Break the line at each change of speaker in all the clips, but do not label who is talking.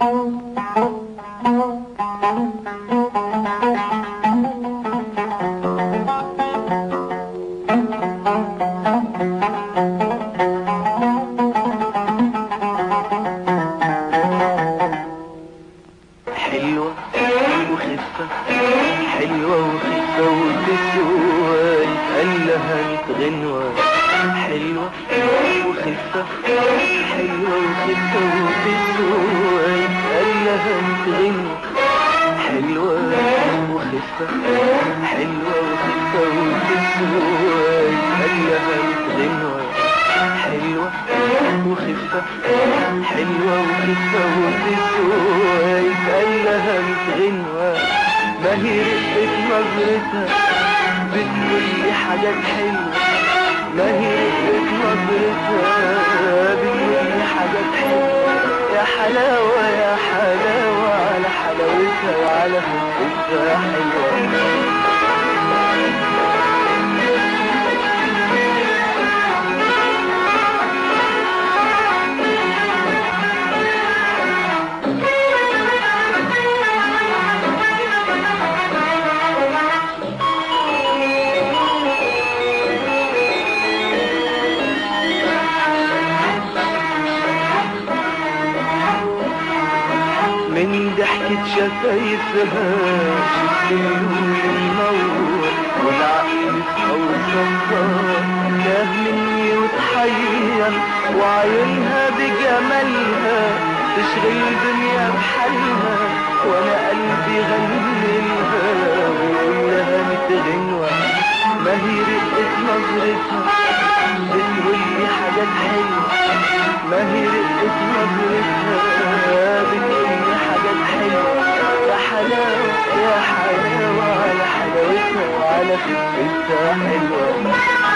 حلوة وخفة حلوة وخفة وتسوى قال لها ميت غنوة حلوة وخفة حلوة وخفة وتسوى قال لها ميت غنوة حلوة وخفة حلوة وخفة وتسوى قال لها ميت غنوة حلوة وخفة حلوة وخفة وتسوى يتقال لها ميت غنوة ما هي رقة نظرتها بتقول لي حاجات حلوة ما هي رقة نظرتها بتقول لي حاجات حلوة يا حلاوة يا حلاوة على حلاوتها وعلى خفتها حلوة من ضحكة شفايفها شفت النور المنور والعقل في أوصافها تاه مني وتحير وعيونها بجمالها تشغل دنيا بحالها وانا قلبي غنلها ويقول لها ميت غنوة ما هي رقة نظرتها بتقول لي حاجات حلوة ما هي رقة نظرتها بتقول لي حاجات حلوة يا حلاوة يا حلاوة على حلاوتها وعلى خفتها حلوة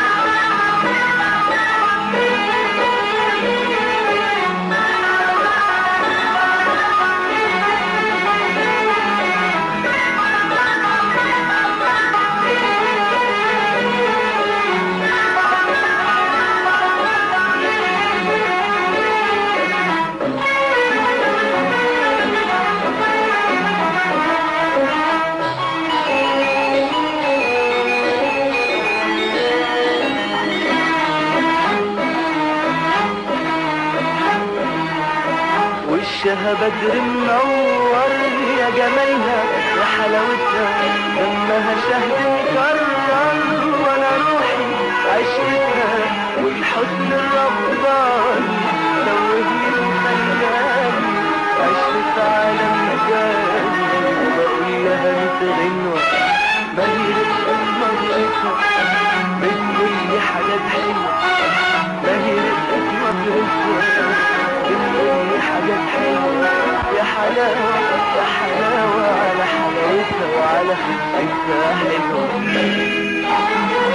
وشها بدر منور يا جمالها يا حلاوتها دمها شهد مكرر وانا روحي عشقتها والحزن الرباني توهني وخلاني عشت عالم مجاني وبقول لها ميت غنوة ما هي رقة نظرتها بتقول لي حاجات حلوة ما هي رقة نظرتها بتقول لي حاجات حلوة يا حلاوة يا حلاوة على حلاوتها وعلى خفتها حلوة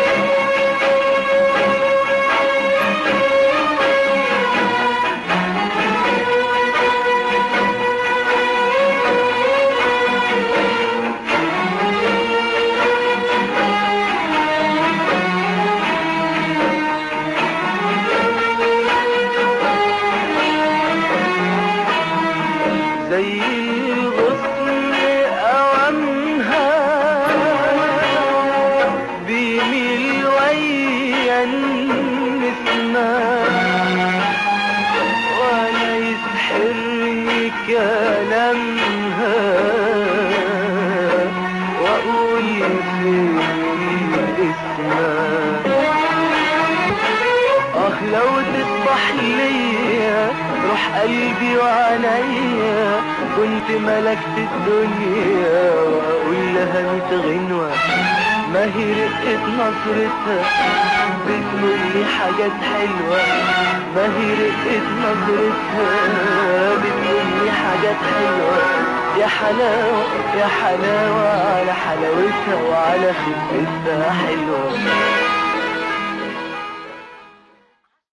زي الغصن أوامها بيميل ويا النسمة ولا يسحرني كلامها وأقول فين اسمها اه لو تصبح ليا روح قلبي وعينيا كنت ملكت الدنيا واقول لها ميت غنوة ما هي رقة نظرتها بتقول لي حاجات حلوة ما هي رقة نظرتها بتقول لي حاجات حلوة يا حلاوة يا حلاوة على حلاوتها وعلى خفتها حلوة